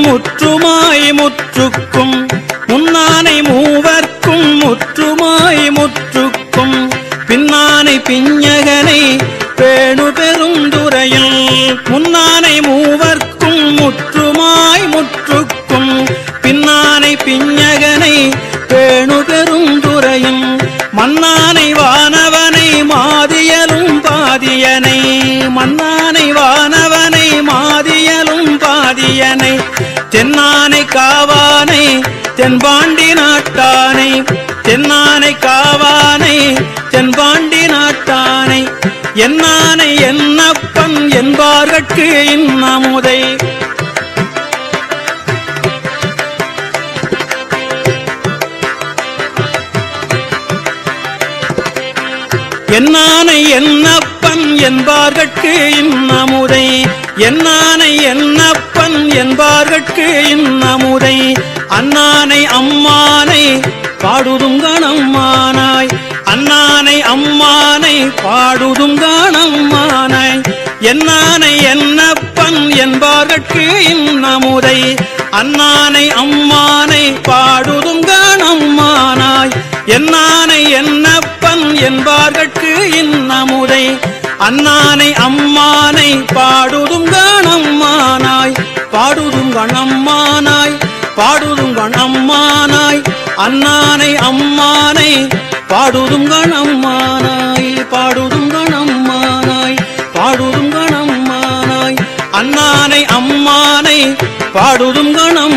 முற்றுமாய் முற்றுக்கும் முன்னானை மூவர்க்கும் முற்றுமாய் முற்றுக்கும் பின்னானை பிஞகனை பேணு பெருந்துரையில் முன்னானை மூவர்க்கும் முற்றுமாய் முற்றுக்கும் பின்னானை பிஞகனை பேணு பெருந்துரையும் மன்னானை வானவனை மாதியலும் பாதியனை மன்னானை வானவனை மாதியலும் பாதியனை தென்னானை காவானை தென்பாண்டி நாட்டானை தென்னானை காவானை தென்பாண்டி நாட்டானை என்னானை என்னப்பன் என்பார்கட்கு இன்னமுதை என்னானை என்னப்பன் என்பார்கட்கு இன்னமுதை என்னானை என்னப்பன் என்பார்கட்கு இன்னமுதை அண்ணானை அம்மானை பாடுதும் கணம்மானாய் அண்ணானை அம்மானை பாடுதும் கணம்மானாய் என்னானை என்னப்பன் என்பார்கட்கு இன்னமுதை அண்ணானை அம்மானை பாடுதும் கணம்மானாய் என்னானை என்னப்பன் என்பார்கட்கு இன்னமுதை அண்ணானை அம்மானை பாடுதும் கணம்மானாய் பாடுதும் கணம்மானாய் பாடுதும் கணம்மானாய் அண்ணானை அம்மானை பாடுதும் கணம்மானாய் பாடுதும் கணம்மானாய் பாடுதும் கணம்மானாய் அண்ணானை அம்மானை பாடுதும் கணம்